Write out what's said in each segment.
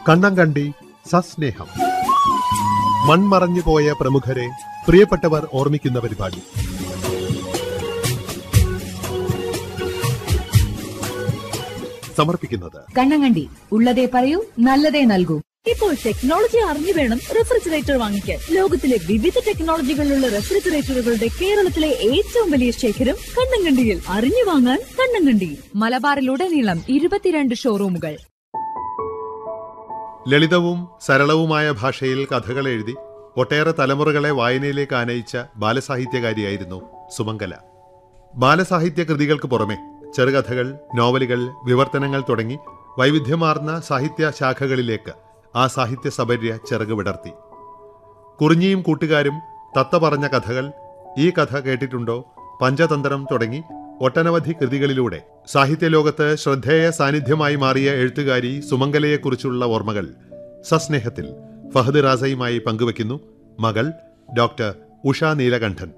കണ്ണങ്കണ്ടി സസ്നേഹം മൺമറഞ്ഞു പോയ പ്രമുഖരെ പ്രിയപ്പെട്ടവർ ഓർമ്മിക്കുന്ന പരിപാടി സമർപ്പിക്കുന്നത് കണ്ണങ്കണ്ടി ഉള്ളതേ പറയൂ നല്ലതേ നൽകൂ ഇപ്പോൾ ടെക്നോളജി അറിഞ്ഞു വേണം റെഫ്രിജറേറ്റർ വാങ്ങിക്കാൻ ലോകത്തിലെ വിവിധ ടെക്നോളജികളിലുള്ള റെഫ്രിജറേറ്ററുകളുടെ കേരളത്തിലെ ഏറ്റവും വലിയ ശേഖരം കണ്ണങ്കണ്ടിയിൽ അറിഞ്ഞു വാങ്ങാൻ കണ്ണങ്കണ്ടി മലബാറിലുടനീളം ഇരുപത്തിരണ്ട് ഷോറൂമുകൾ ലളിതവും സരളവുമായ ഭാഷയിൽ കഥകൾ എഴുതി ഒട്ടേറെ തലമുറകളെ വായനയിലേക്ക് ആനയിച്ച ബാലസാഹിത്യകാരിയായിരുന്നു സുമംഗല ബാലസാഹിത്യ കൃതികൾക്ക് പുറമെ ചെറുകഥകൾ നോവലുകൾ വിവർത്തനങ്ങൾ തുടങ്ങി വൈവിധ്യമാർന്ന സാഹിത്യ ശാഖകളിലേക്ക് ആ സാഹിത്യ സബര്യ ചിറക് വിടർത്തി കുറിഞ്ഞിയും കൂട്ടുകാരും തത്ത പറഞ്ഞ കഥകൾ ഈ കഥ കേട്ടിട്ടുണ്ടോ പഞ്ചതന്ത്രം തുടങ്ങി ഒട്ടനവധി കൃതികളിലൂടെ സാഹിത്യലോകത്ത് ശ്രദ്ധേയ സാന്നിധ്യമായി മാറിയ എഴുത്തുകാരി സുമംഗലയെക്കുറിച്ചുള്ള ഓർമ്മകൾ സസ്നേഹത്തിൽ ഫഹദ് റാസയുമായി പങ്കുവയ്ക്കുന്നു മകൾ ഡോക്ടർ ഉഷ നീലകണ്ഠൻ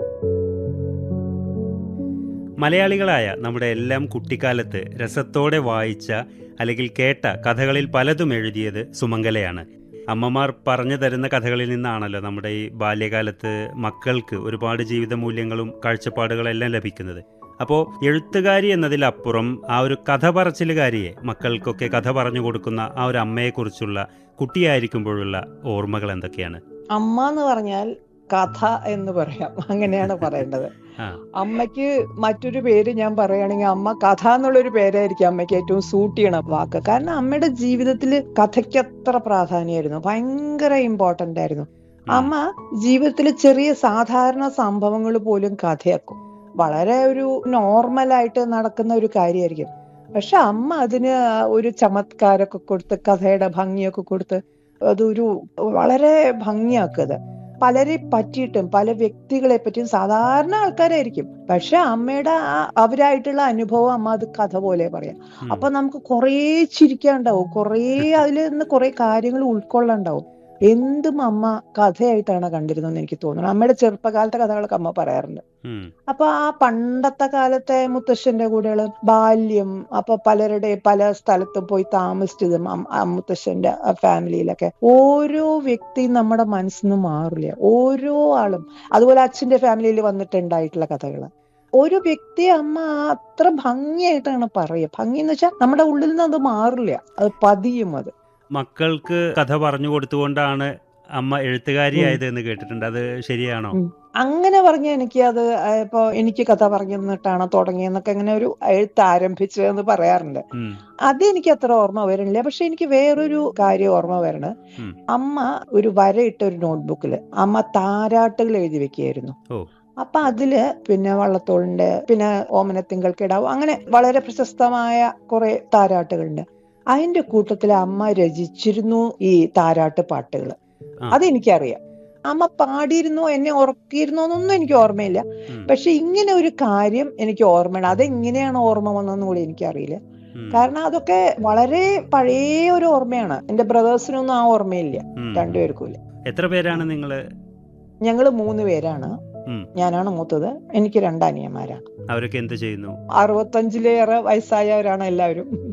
മലയാളികളായ നമ്മുടെ എല്ലാം കുട്ടിക്കാലത്ത് രസത്തോടെ വായിച്ച അല്ലെങ്കിൽ കേട്ട കഥകളിൽ പലതും എഴുതിയത് സുമംഗലയാണ് അമ്മമാർ പറഞ്ഞു തരുന്ന കഥകളിൽ നിന്നാണല്ലോ നമ്മുടെ ഈ ബാല്യകാലത്ത് മക്കൾക്ക് ഒരുപാട് ജീവിത മൂല്യങ്ങളും കാഴ്ചപ്പാടുകളെല്ലാം ലഭിക്കുന്നത് അപ്പോൾ എഴുത്തുകാരി എന്നതിലപ്പുറം ആ ഒരു കഥ പറച്ചിലുകാരിയെ മക്കൾക്കൊക്കെ കഥ പറഞ്ഞു കൊടുക്കുന്ന ആ ഒരു അമ്മയെക്കുറിച്ചുള്ള കുട്ടിയായിരിക്കുമ്പോഴുള്ള ഓർമ്മകൾ എന്തൊക്കെയാണ് അമ്മ എന്ന് പറഞ്ഞാൽ കഥ എന്ന് പറയാം അങ്ങനെയാണ് പറയേണ്ടത് ആ. അമ്മയ്ക്ക് മറ്റൊരു പേര് ഞാൻ പറയുകയാണെങ്കിൽ അമ്മ കഥ എന്നുള്ളൊരു പേരായിരിക്കും അമ്മയ്ക്ക് ഏറ്റവും സൂട്ട് ചെയ്യണ വാക്ക് കാരണം അമ്മയുടെ ജീവിതത്തിൽ കഥയ്ക്ക് അത്ര പ്രാധാന്യമായിരുന്നു ഭയങ്കര ഇമ്പോർട്ടന്റ് ആയിരുന്നു അമ്മ ജീവിതത്തിൽ ചെറിയ സാധാരണ സംഭവങ്ങൾ പോലും കഥയാക്കും വളരെ ഒരു നോർമലായിട്ട് നടക്കുന്ന ഒരു കാര്യമായിരിക്കും പക്ഷെ അമ്മ അതിന് ഒരു ചമത്കാരമൊക്കെ കൊടുത്ത് കഥയുടെ ഭംഗിയൊക്കെ കൊടുത്ത് അതൊരു വളരെ ഭംഗിയാക്കുക പലരെ പറ്റിയിട്ടും പല വ്യക്തികളെ പറ്റിയും സാധാരണ ആൾക്കാരായിരിക്കും പക്ഷെ അമ്മയുടെ ആ അവരായിട്ടുള്ള അനുഭവം അമ്മ അത് കഥ പോലെ പറയാം ഉം. അപ്പൊ നമുക്ക് കുറേ ചിരിക്കാനുണ്ടാവും കുറേ അതിൽ നിന്ന് കുറേ കാര്യങ്ങൾ ഉൾക്കൊള്ളാണ്ടാവും എന്തും അമ്മ കഥയായിട്ടാണ് കണ്ടിരുന്നതെന്ന് എനിക്ക് തോന്നുന്നു അമ്മയുടെ ചെറുപ്പകാലത്തെ കഥകളൊക്കെ അമ്മ പറയാറുണ്ട് ഉം. അപ്പൊ ആ പണ്ടത്തെ കാലത്തെ മുത്തശ്ശന്റെ കൂടെയുള്ള ബാല്യം അപ്പൊ പലരുടെ പല സ്ഥലത്തും പോയി താമസിച്ചതും അം- ആ മുത്തശ്ശന്റെ ഫാമിലിയിലൊക്കെ ഓരോ വ്യക്തിയും നമ്മുടെ മനസ്സിൽ നിന്ന് മാറില്ല ഓരോ ആളും അതുപോലെ അച്ഛന്റെ ഫാമിലിയിൽ വന്നിട്ടുണ്ടായിട്ടുള്ള കഥകള് ഒരു വ്യക്തി അമ്മ അത്ര ഭംഗിയായിട്ടാണ് പറയുക ഭംഗി എന്ന് വെച്ചാൽ നമ്മുടെ ഉള്ളിൽ നിന്ന് അത് മാറില്ല അത് പതിയും അത് മക്കൾക്ക് കഥ പറഞ്ഞു കൊടുത്തുകൊണ്ടാണ് അമ്മ എഴുത്തുകാരിയായത് എന്ന് കേട്ടിട്ടുണ്ട് അത് ശരിയാണോ ഉം. അങ്ങനെ പറഞ്ഞ എനിക്ക് അത് ഇപ്പൊ എനിക്ക് കഥ പറഞ്ഞു തന്നിട്ടാണ് തുടങ്ങിയെന്നൊക്കെ അങ്ങനെ ഒരു എഴുത്ത് ആരംഭിച്ചതെന്ന് പറയാറുണ്ട് ഉം. അത് എനിക്ക് അത്ര ഓർമ്മ വരണില്ല പക്ഷെ എനിക്ക് വേറൊരു കാര്യം ഓർമ്മ വരണ ഉം. അമ്മ ഒരു വരയിട്ട ഒരു നോട്ട്ബുക്കിൽ അമ്മ താരാട്ടുകൾ എഴുതി വെക്കുകയായിരുന്നു ഓ. അപ്പൊ അതില് പിന്നെ വള്ളത്തോളിന്റെ പിന്നെ ഓമനത്തിങ്കൾ കിടാവും അങ്ങനെ വളരെ പ്രശസ്തമായ കുറെ താരാട്ടുകളുണ്ട് അതിന്റെ കൂട്ടത്തിൽ അമ്മ രചിച്ചിരുന്നു ഈ താരാട്ട് പാട്ടുകൾ ആ. അതെനിക്കറിയാം അമ്മ പാടിയിരുന്നോ എന്നെ ഉറക്കിയിരുന്നോ എന്നൊന്നും എനിക്ക് ഓർമ്മയില്ല ഉം. പക്ഷെ ഇങ്ങനെ ഒരു കാര്യം എനിക്ക് ഓർമ്മയാണ് അതെങ്ങനെയാണ് ഓർമ്മ വന്നതെന്ന് കൂടി എനിക്കറിയില്ല ഉം. കാരണം അതൊക്കെ വളരെ പഴയ ഒരു ഓർമ്മയാണ് എന്റെ ബ്രദേഴ്സിനൊന്നും ആ ഓർമ്മയില്ല ഉം. രണ്ടുപേർക്കും ഇല്ല എത്ര പേരാണ് നിങ്ങള് ഞങ്ങള് മൂന്ന് പേരാണ് ഉം. ഞാനാണ് മൂത്തത് എനിക്ക് രണ്ടനിയന്മാരാണ് അവരൊക്കെ എന്ത് ചെയ്യുന്നു അറുപത്തഞ്ചിലേറെ വയസ്സായവരാണ് എല്ലാവരും